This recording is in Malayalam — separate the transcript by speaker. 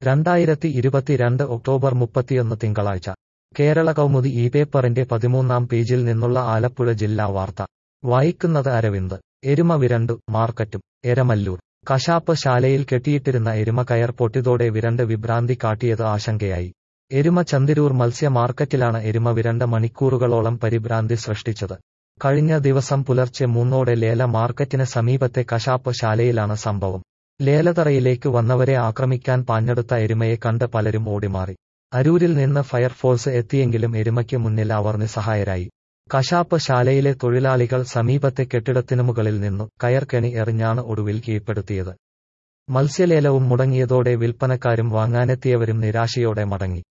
Speaker 1: രണ്ടായിരത്തി ഇരുപത്തിരണ്ട് ഒക്ടോബർ മുപ്പത്തിയൊന്ന് തിങ്കളാഴ്ച കേരള കൗമുദി ഈ പേപ്പറിന്റെ പതിമൂന്നാം പേജിൽ നിന്നുള്ള ആലപ്പുഴ ജില്ലാ വാർത്ത വായിക്കുന്നത് അരവിന്ദ് എരുമ വിരണ്ടു മാർക്കറ്റും എരമല്ലൂർ കശാപ്പ് ശാലയിൽ കെട്ടിയിട്ടിരുന്ന എരുമ കയർ പൊട്ടിതോടെ വിരണ്ട് വിഭ്രാന്തി കാട്ടിയത് ആശങ്കയായി എരുമ ചന്തിരൂർ മത്സ്യ മാർക്കറ്റിലാണ് എരുമ വിരണ്ട മണിക്കൂറുകളോളം പരിഭ്രാന്തി സൃഷ്ടിച്ചത് കഴിഞ്ഞ ദിവസം പുലർച്ചെ മൂന്നോടെ ലേല മാർക്കറ്റിന് സമീപത്തെ കശാപ്പ് ശാലയിലാണ് സംഭവം ലേലതറയിലേക്ക് വന്നവരെ ആക്രമിക്കാൻ പാഞ്ഞെടുത്ത എരുമയെ കണ്ട് പലരും ഓടിമാറി അരൂരിൽ നിന്ന് ഫയർഫോഴ്സ് എത്തിയെങ്കിലും എരുമയ്ക്ക് മുന്നിൽ അവർ നിസ്സഹായരായി കശാപ്പ് ശാലയിലെ തൊഴിലാളികൾ സമീപത്തെ കെട്ടിടത്തിനു മുകളിൽ നിന്നു കയർക്കെണി എറിഞ്ഞാണ് ഒടുവിൽ കീഴ്പ്പെടുത്തിയത് മത്സ്യലേലവും മുടങ്ങിയതോടെ വിൽപ്പനക്കാരും വാങ്ങാനെത്തിയവരും നിരാശയോടെ മടങ്ങി